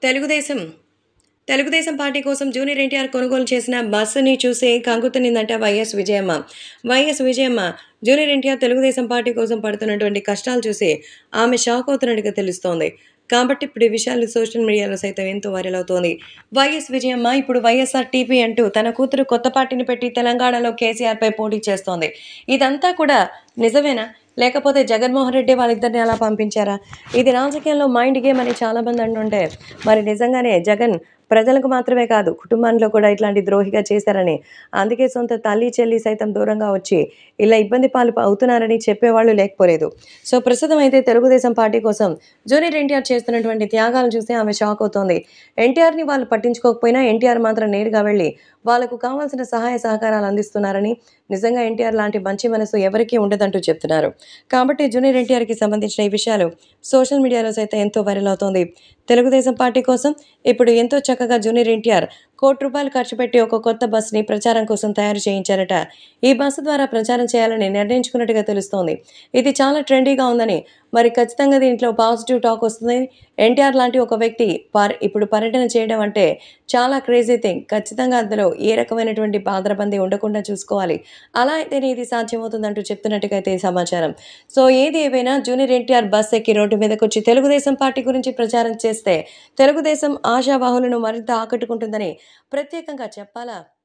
Telugu Desam Telugu Desam party కోసం junior NTR కొనుగోలు చేసిన బస్సుని చూసి కంగుతునిందంట YS Vijayamma YS Vijayamma junior NTR Telugu Desam party కోసం పడుతున్నటువంటి కష్టాలు చూసి ఆమె షాక్ అవుతున్నట్టుగా తెలుస్తోంది కాబట్టి ఇప్పుడు ఈ విషయాలు సోషల్ మీడియాలో సైతం ఎంతో వైరల్ అవుతోంది వైఎస్ విజయమ్మ ఇప్పుడు వైఎస్ఆర్ టీపీ అంటూ తన కూతురు కొత్త పార్టీని పెట్టి తెలంగాణలో కేసీఆర్పై పోటీ చేస్తోంది ఇదంతా కూడా నిజమేనా లేకపోతే జగన్మోహన్ రెడ్డి వాళ్ళిద్దరిని అలా పంపించారా ఇది రాజకీయాల్లో మైండ్ గేమ్ అని చాలామంది అంటుంటే మరి నిజంగానే జగన్ ప్రజలకు మాత్రమే కాదు కుటుంబంలో కూడా ఇట్లాంటి ద్రోహిగా చేశారని అందుకే సొంత తల్లి చెల్లి సైతం దూరంగా వచ్చి ఇలా ఇబ్బంది పాలు అవుతున్నారని చెప్పేవాళ్ళు లేకపోలేదు సో ప్రస్తుతం అయితే తెలుగుదేశం పార్టీ కోసం జూనియర్ ఎన్టీఆర్ చేస్తున్నటువంటి త్యాగాలు చూసి ఆమె షాక్ అవుతోంది ఎన్టీఆర్ని వాళ్ళు పట్టించుకోకపోయినా ఎన్టీఆర్ మాత్రం నేరుగా వెళ్ళి వాళ్ళకు కావాల్సిన సహాయ సహకారాలు అందిస్తున్నారని నిజంగా ఎన్టీఆర్ లాంటి మంచి మనసు ఎవరికీ ఉండదంటూ చెప్తున్నారు కాబట్టి జూనియర్ ఎన్టీఆర్కి సంబంధించిన ఈ విషయాలు సోషల్ మీడియాలో సైతం ఎంతో వైరల్ అవుతోంది తెలుగుదేశం పార్టీ కోసం ఇప్పుడు ఎంతో చక్కగా జూనియర్ ఎన్టీఆర్ కోటి రూపాయలు ఖర్చు పెట్టి ఒక కొత్త బస్సుని ప్రచారం కోసం తయారు చేయించారట ఈ బస్సు ద్వారా ప్రచారం చేయాలని నిర్ణయించుకున్నట్టుగా తెలుస్తోంది ఇది చాలా ట్రెండీగా ఉందని మరి ఖచ్చితంగా దీంట్లో పాజిటివ్ టాక్ వస్తుంది ఎన్టీఆర్ లాంటి ఒక వ్యక్తి పర్ ఇప్పుడు పర్యటన చేయడం అంటే చాలా క్రేజీ థింగ్ ఖచ్చితంగా అందులో ఏ రకమైనటువంటి బాధరబంది ఉండకుండా చూసుకోవాలి అలా అయితేనే ఇది సాధ్యమవుతుందంటూ చెప్తున్నట్టుగా అయితే ఈ సమాచారం సో ఏది ఏవైనా జూనియర్ ఎన్టీఆర్ బస్ ఎక్కి రోడ్డు మీదకి వచ్చి తెలుగుదేశం పార్టీ గురించి ప్రచారం చేస్తే తెలుగుదేశం ఆశావాహులను మరింత ఆకట్టుకుంటుందని ప్రత్యేకంగా చెప్పాలా